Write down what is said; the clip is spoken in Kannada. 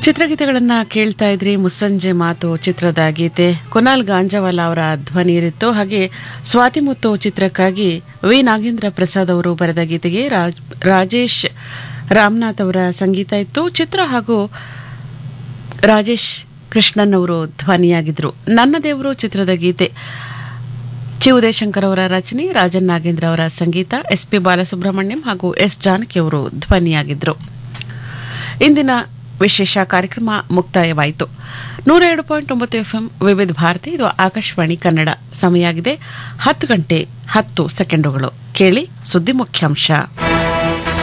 ಚಿತ್ರಗೀತೆಗಳನ್ನ ಕೇಳ್ತಾ ಇದ್ರಿ ಮುಸ್ಸಂಜೆ ಮಾತು ಚಿತ್ರದ ಗೀತೆ ಕುನಾಲ್ ಗಾಂಜವಾಲ ಅವರ ಧ್ವನಿ ಇರಿತ್ತು ಹಾಗೆ ಸ್ವಾತಿ ಮುತ್ತು ಚಿತ್ರಕ್ಕಾಗಿ ವಿ ನಾಗೇಂದ್ರ ಪ್ರಸಾದ್ ಅವರು ಬರೆದ ಗೀತೆಗೆ ರಾಜ್- ರಾಜೇಶ್ ರಾಮನಾಥ್ ಅವರ ಸಂಗೀತ ಇತ್ತು ಚಿತ್ರ ಹಾಗೂ ರಾಜೇಶ್ ಕೃಷ್ಣನ್ ಅವರು ಧ್ವನಿಯಾಗಿದ್ರು ನನ್ನ ದೇವರು ಚಿತ್ರದ ಗೀತೆ ಚಿ ಉದಯಶಂಕರ್ ಅವರ ರಚನೆ ರಾಜನ್ ನಾಗೇಂದ್ರ ಅವರ ಸಂಗೀತ ಎಸ್ ಪಿ ಬಾಲಸುಬ್ರಹ್ಮಣ್ಯಂ ಹಾಗೂ ಎಸ್ ಜಾನಕಿ ಅವರು ಧ್ವನಿಯಾಗಿದ್ರು ಇಂದಿನ ವಿಶೇಷ ಕಾರ್ಯಕ್ರಮ ಮುಕ್ತಾಯವಾಯಿತು ನೂರ ಎರಡು ಪಾಯಿಂಟ್ ಒಂಬತ್ತು ಎಫ್ಎಂ ವಿವಿಧ ಭಾರತಿ ಇದು ಆಕಾಶವಾಣಿ ಕನ್ನಡ ಸಮಯ ಆಗಿದೆ ಹತ್ತು ಗಂಟೆ ಹತ್ತು ಸೆಕೆಂಡುಗಳು ಕೇಳಿ ಸುದ್ದಿ ಮುಖ್ಯಾಂಶ